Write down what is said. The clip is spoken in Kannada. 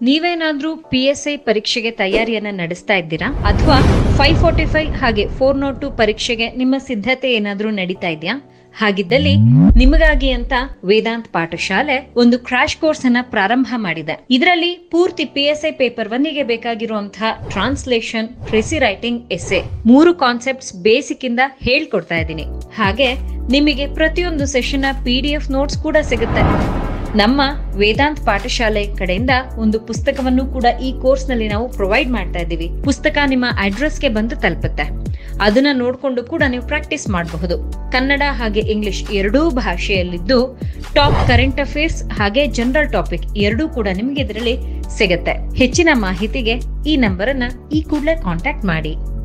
ನೀವೇನಾದ್ರೂ ಪಿ ಎಸ್ ಐ ಪರೀಕ್ಷೆಗೆ ತಯಾರಿಯನ್ನ ನಡೆಸ್ತಾ ಇದ್ದೀರಾ ಅಥವಾ ಫೈವ್ ಫೋರ್ಟಿ ಫೈವ್ ಹಾಗೆ ಫೋರ್ ನೋಟ್ ಟು ಪರೀಕ್ಷೆಗೆ ನಿಮ್ಮ ಸಿದ್ಧತೆ ಏನಾದ್ರೂ ನಡೀತಾ ಇದೆಯಾ ಹಾಗಿದ್ದಲ್ಲಿ ನಿಮಗಾಗಿ ಅಂತ ವೇದಾಂತ್ ಪಾಠಶಾಲೆ ಒಂದು ಕ್ರಾಶ್ ಕೋರ್ಸ್ ಅನ್ನ ಪ್ರಾರಂಭ ಮಾಡಿದೆ ಇದರಲ್ಲಿ ಪೂರ್ತಿ ಪಿ ಎಸ್ ಐ ಪೇಪರ್ ಒನ್ನಿಗೆ ಬೇಕಾಗಿರುವಂತಹ ಟ್ರಾನ್ಸ್ಲೇಷನ್ ಪ್ರೆಸಿ ರೈಟಿಂಗ್ ಎಸ್ಸೆ ಮೂರು ಕಾನ್ಸೆಪ್ಟ್ಸ್ ಬೇಸಿಕ್ ಇಂದ ಹೇಳ್ಕೊಡ್ತಾ ಇದ್ದೀನಿ ಹಾಗೆ ನಿಮಗೆ ಪ್ರತಿಯೊಂದು session P D F notes ಕೂಡ ಸಿಗುತ್ತೆ ನಮ್ಮ ವೇದಾಂತ್ ಪಾಠಶಾಲೆ ಕಡೆಯಿಂದ ಒಂದು ಪುಸ್ತಕವನ್ನು ಕೂಡ ಈ ಕೋರ್ಸ್ ನಲ್ಲಿ ನಾವು ಪ್ರೊವೈಡ್ ಮಾಡ್ತಾ ಇದ್ದೀವಿ ಪುಸ್ತಕ ನಿಮ್ಮ ಅಡ್ರೆಸ್ಗೆ ಬಂದು ತಲುಪುತ್ತೆ ಅದನ್ನ ನೋಡ್ಕೊಂಡು ಕೂಡ ನೀವು ಪ್ರಾಕ್ಟೀಸ್ ಮಾಡಬಹುದು ಕನ್ನಡ ಹಾಗೆ ಇಂಗ್ಲಿಷ್ ಎರಡೂ ಭಾಷೆಯಲ್ಲಿದ್ದು ಟಾಪ್ ಕರೆಂಟ್ ಅಫೇರ್ಸ್ ಹಾಗೆ ಜನರಲ್ ಟಾಪಿಕ್ ಎರಡೂ ಕೂಡ ನಿಮ್ಗೆ ಇದರಲ್ಲಿ ಸಿಗುತ್ತೆ ಹೆಚ್ಚಿನ ಮಾಹಿತಿಗೆ ಈ ನಂಬರ್ ಅನ್ನ ಈ ಕೂಡಲೇ ಕಾಂಟ್ಯಾಕ್ಟ್ ಮಾಡಿ